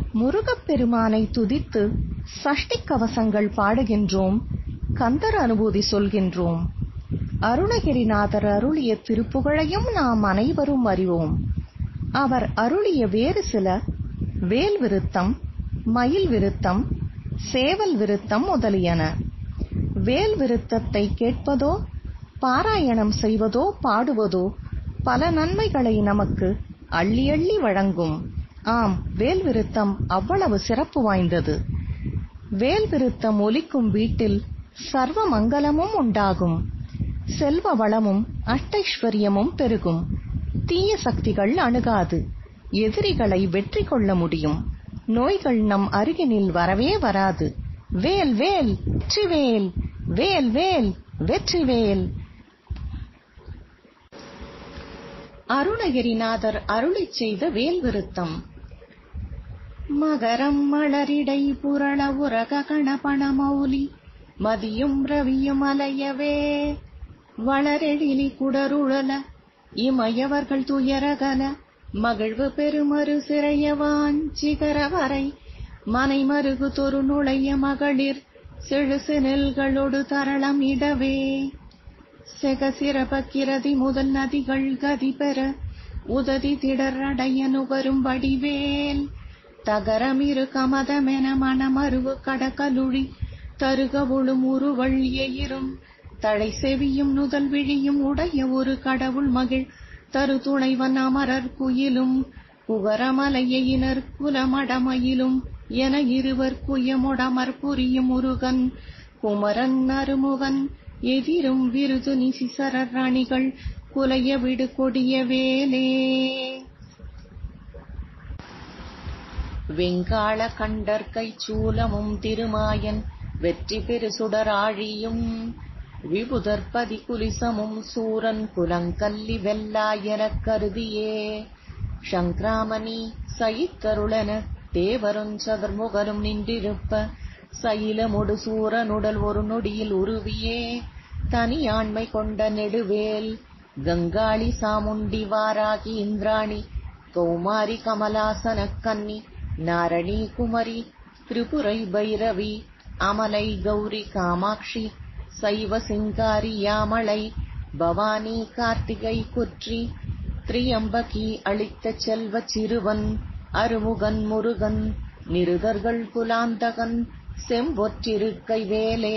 முருகப் பெருமானை துதித்து சஷ்டி கவசங்கள் பாடுகின்றோம் கந்தர் அனுபூதி சொல்கின்றோம் அருணகிரிநாதர் அருளிய திருப்புகழையும் நாம் அனைவரும் அறிவோம் அவர் அருளிய வேறு சில வேல் விருத்தம் மயில் விருத்தம் சேவல் விருத்தம் முதலியன வேல் விருத்தத்தை கேட்பதோ பாராயணம் செய்வதோ பாடுவதோ பல நன்மைகளை நமக்கு அள்ளி அள்ளி வழங்கும் ஆம் வேல் விருத்தம் அவ்வளவு சிறப்பு வாய்ந்தது வேல் விருத்தம் ஒலிக்கும் வீட்டில் சர்வ மங்களமும் உண்டாகும் செல்வ வளமும் அஷ்டைஸ்வர்யமும் பெருகும் தீய சக்திகள் அணுகாது எதிரிகளை வெற்றி கொள்ள முடியும் நோய்கள் நம் அருகினில் வரவே வராது வேல் வேல் வெற்றிவேல் வேல் வேல் வெற்றிவேல் அருணகிரிநாதர் அருளிச் செய்த வேல் விருத்தம் மகரம் மலரிடை புரள உரக கணபண மௌலி மதியும் ரவியும் அலையவே வளரெழிலி குடருழல இமயவர்கள் துயரகல மகிழ்வு பெருமறு சிறைய வாஞ்சிகர வரை மனை மருகு தொரு நுழைய மகளிர் செழுசு நெல்களொடு தரளம் இடவே செக சிறபக்கிரதி முதல் நதிகள் கதி பெற உததி திடர் அடைய நுகரும் வடிவேல் தகரமிரு கமதமென மணமருவு கடகலுழி தருக உளும் உருவள் எயிரும் தழை செவியும் நுதல் விழியும் உடைய ஒரு கடவுள் மகிழ் தரு துணைவன் அமரர் குயிலும் குகரமலையினர் குலமடமயிலும் என இருவர் குயமுடமர் புரியும் முருகன் குமரன் அருமுகன் எதிரும் விருது நிசிசரர் ராணிகள் குலைய விடு கொடிய வேலே வெங்காள கண்டற்கை சூலமும் திருமாயன் வெற்றி பெரு சுடராழியும் விபுதற்பதி குலிசமும் சூரன் குலங்கல்லி வெல்லாயனக் கருதியே சங்கிராமணி சயிக்கருளன தேவரும் சதுர்முகரும் நின்றிருப்ப சயிலமொடு சூரனுடல் ஒரு நொடியில் உருவியே தனியாண்மை கொண்ட நெடுவேல் கங்காளி சாமுண்டி வாராகி இந்திராணி கௌமாரி கமலாசன கன்னி நாரணி குமரி திரிபுரை பைரவி அமலை கௌரி காமாட்சி சைவ சிங்காரி யாமளை பவானி கார்த்திகை குற்றி திரியம்பகி அளித்த செல்வச் சிறுவன் அருமுகன் முருகன் நிருதர்கள் குலாந்தகன் செம்பொற்றிருக்கை வேலே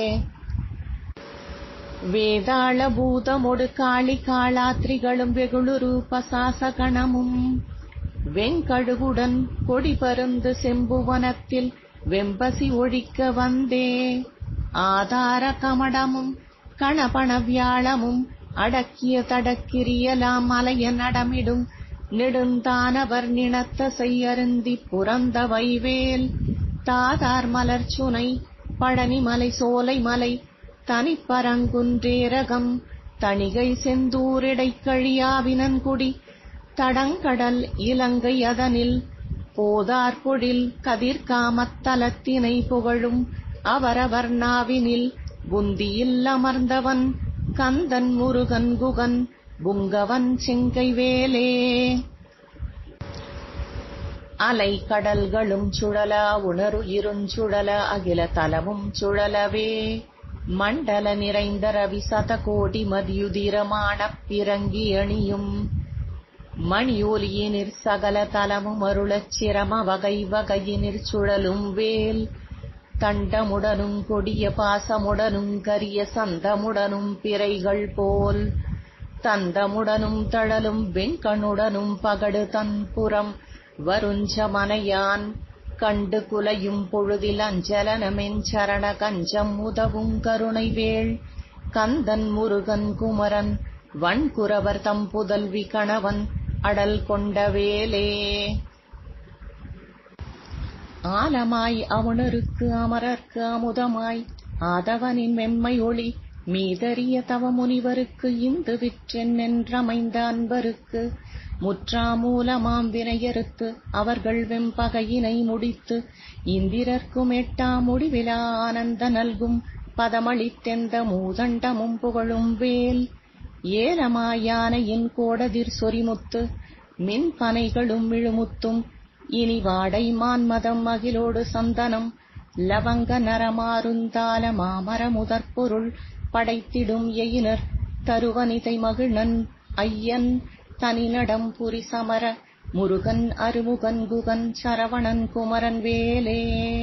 வேதாள பூதமொடு காளி காளாத்ரிகளும் வெகுளுரு பசாசகணமும் வெங்கழுகுடன் கொடி பருந்து செம்புவனத்தில் வெம்பசி ஒழிக்க வந்தே ஆதார கமடமும் கணபண வியாழமும் அடக்கிய தடக்கிரியலாம் மலைய நடமிடும் நெடுந்தானவர் நினத்த செய்யருந்தி புறந்த வைவேல் தாதார் மலர் சுனை பழனி மலை சோலை மலை தனிப்பரங்குன்றேரகம் தணிகை செந்தூரிடைக் கழியாவினன்குடி தடங்கடல் இலங்கை அதனில் போதார் பொழில் கதிர்காமத்தலத்தினை புகழும் அவரவர் நாவினில் புந்தியில் அமர்ந்தவன் கந்தன் முருகன் குகன் புங்கவன் செங்கை வேலே அலை கடல்களும் சுழல உணரு இருஞ்சுழல அகில தலமும் சுழலவே மண்டல நிறைந்த ரவி சதகோடி மதியுதிரமான பிறங்கி அணியும் மணியொலியினிற் சகல தலமும் அருளச் சிரம வகை வகையினிற் சுழலும் வேல் தண்டமுடனும் கொடிய பாசமுடனும் கரிய சந்தமுடனும் பிறைகள் போல் தந்தமுடனும் தழலும் வெண்கணுடனும் பகடு தன்புறம் வருஞ்ச மனையான் கண்டு குலையும் பொழுதில் அஞ்சலனமென் சரண கஞ்சம் உதவும் கருணை வேள் கந்தன் முருகன் குமரன் வன்குரவர் தம் புதல்வி கணவன் அடல் கொண்ட வேலே ஆலமாய் அவனருக்கு அமரர்க்கு அமுதமாய் ஆதவனின் மெம்மை ஒளி மீதறிய தவ முனிவருக்கு இந்து விற்றென்றமைந்த அன்பருக்கு முற்றாமூலமாம் வினையறுத்து அவர்கள் வெம்பகையினை முடித்து இந்திரர்க்கும் எட்டா முடிவிலா ஆனந்த நல்கும் பதமளித்தெந்த மூதண்டமும் புகழும் வேல் ஏலமாயானையின் கோடதிர் சொரிமுத்து மின் பனைகளும் விழுமுத்தும் இனி வாடை மான்மதம் மகிழோடு சந்தனம் லவங்க நரமாருந்தால மாமர முதற்பொருள் படைத்திடும் எயினர் தருவனிதை மகிழ்நன் ஐயன் தனிநடம் புரி சமர முருகன் அருமுகன் குகன் சரவணன் குமரன் வேலே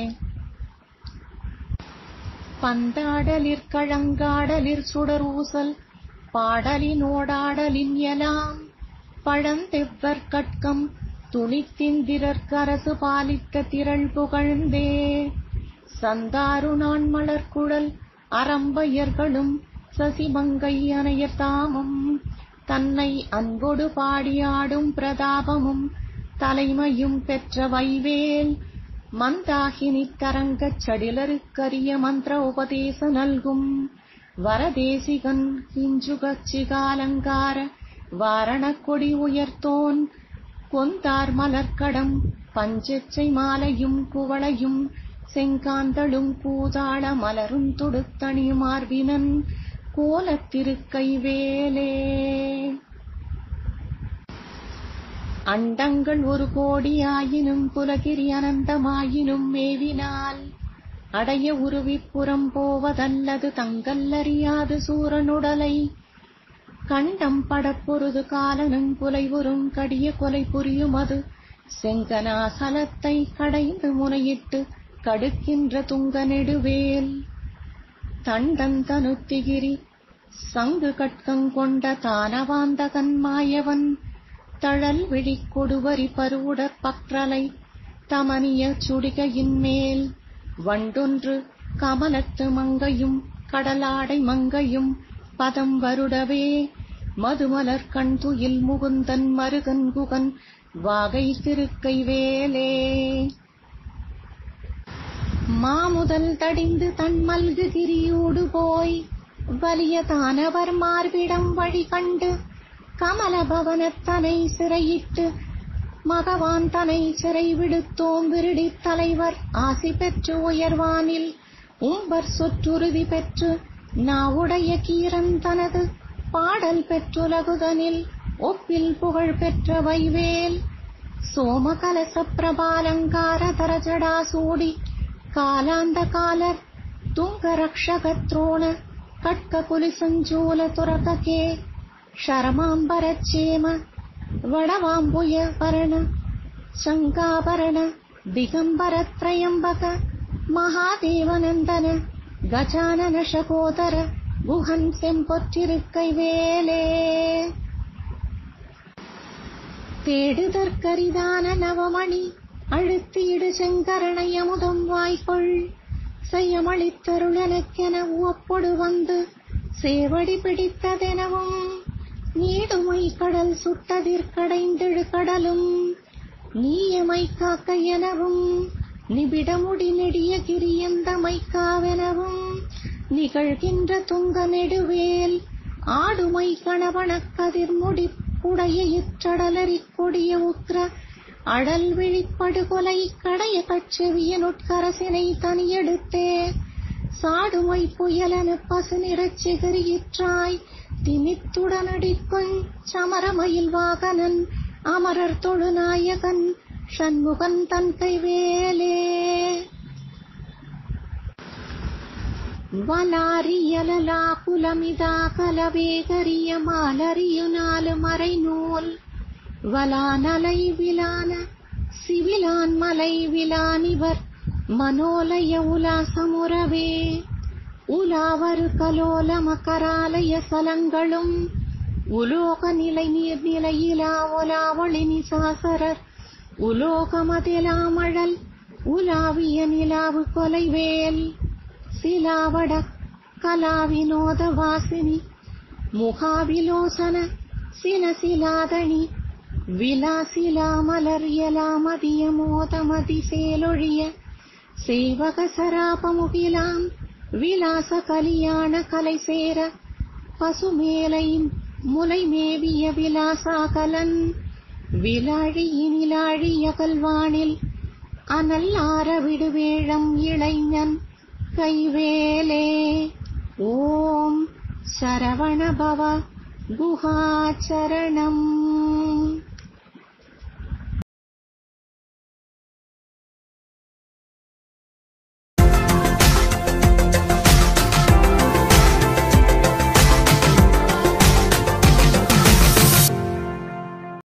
பந்தாடலிற் கழங்காடலிற் சுடர் ஊசல் பாடலினோடாடலின் எலாம் பழந்தெவ்வர் கட்கம் துணித்திந்திரற்கரசு பாலித்த திரள் புகழ்ந்தே சந்தாரு நான் மலர்குழல் அறம்பயர்களும் சசிமங்கை அனையர் தாமும் தன்னை அன்பொடு பாடியாடும் பிரதாபமும் தலைமையும் பெற்ற வைவேல் மந்தாகினி தரங்கச் சடிலருக்கரிய மந்திர உபதேச நல்கும் வரதேசிகன் கிஞ்சுகச் சிகாலங்கார வாரணக் கொடி உயர்த்தோன் கொந்தார் மலர்க்கடம் பஞ்செச்சை மாலையும் குவளையும் செங்காந்தளும் கூதாள மலரும் தொடுத்தணி மார்பினன் கோலத்திருக்கை வேலே அண்டங்கள் ஒரு கோடியாயினும் புலகிரி அனந்தமாயினும் மேவினால் அடைய உருவிப்புறம் போவதல்லது தங்கல்லறியாது சூரனுடலை கண்டம் படப்பொருது காலனும் புலைவுறும் கடிய கொலை புரியும் அது செங்கனாசலத்தை கடைந்து முனையிட்டு கடுக்கின்ற துங்க நெடுவேல் தண்டந்தனுத்திகிரி சங்கு கட்கங்கொண்ட தானவாந்தகன் மாயவன் தழல் விழிக் கொடுவரி பருவுடற் பற்றலை தமனிய சுடிகையின் மேல் வண்டொன்று கமலத்து மங்கையும் கடலாடை மங்கையும் பதம் வருடவே மதுமலர் கண் துயில் முகுந்தன் மருகன் குகன் வாகை திருக்கை வேலே மாமுதல் தடிந்து தன் மல்கு கிரியோடு போய் வலிய தானவர் மார்பிடம் வழி கண்டு கமல பவனத்தனை சிறையிட்டு மகவான் தனை சிறை விடுத்தோம் விருடித் தலைவர் ஆசி பெற்று உயர்வானில் உம்பர் சொற்றுறுதி பெற்று நாவுடைய கீரன் தனது பாடல் பெற்றுலகுதனில் ஒப்பில் புகழ் பெற்ற வைவேல் சோமகலச பிரபாலங்கார தரஜடா சூடி காலாந்த காலர் துங்க ரக்ஷகத்ரோண கட்க குலிசஞ்சூல துரககே ಶರಮಾಂಬರಚೇಮ ವಡವಾಂಬುಯ ವರ್ಣ ಶಂಕಾಭರಣ ದಿಗಂಬರ ತ್ರಯಂಬಕ ಮಹಾದೇವನಂದನ ಗಜಾನನ ಶಕೋದರ குஹன் செம்பொற்றிருக்கை வேலே தேடுதற்கரிதான நவமணி அழுத்தியிடு செங்கரணை அமுதம் வாய்கொள் செய்யமளித்தருளனக்கென உவப்பொடு வந்து சேவடி பிடித்ததெனவும் நீடுமை கடல் சுட்டதிற்கடைந்திடு கடலும் நீயமை காக்க எனவும் நிபிடமுடி நெடிய கிரியந்தமை காவெனவும் நிகழ்கின்ற துங்க நெடுவேல் ஆடுமை கணவனக் கதிர்முடி உடைய இற்றடலரிக் கொடிய உக்ர அடல் விழிப்படுகொலை கடைய கட்செவியனுட்கரசினை தனியெடுத்தே சாடுமை புயலன பசு நிறச்சிகரியிற்றாய் திமித்துடனடிக்குஞ் சமரமயில் வாகனன் அமரர் தொழுநாயகன் ஷண்முகன் தன் கைவேலே வலாரியலலா குலமிதா கலவேகரிய மாலரியு நாலு மறை நூல் வலானலை விலான சிவிலான் மலை விலானிவர் மனோலய உலாசமுறவே உலாவரு கலோல மகராலய சலங்களும் உலோக நிலை நீர் நிலையிலா ஒலாவளி நிசாசரர் உலோகமதிலாமழல் உலாவிய நிலாவு கொலைவேல் சிலாவட கலாவினோத வாசினி முகாவிலோசன சிலசிலாதணி விலாசிலா மலர்யலாமதிய மோதமதி சேலொழிய சேவக சராபமுகிலாம் விலாச கலியாண கலை சேர பசுமேலை முலை மேவிய விலாசாகலன் விலாழியினிலாழிய கல்வானில் அனல் ஆர விடுவேழம் இளைஞன் கைவேலே ஓம் சரவணபவ குஹாச்சரணம்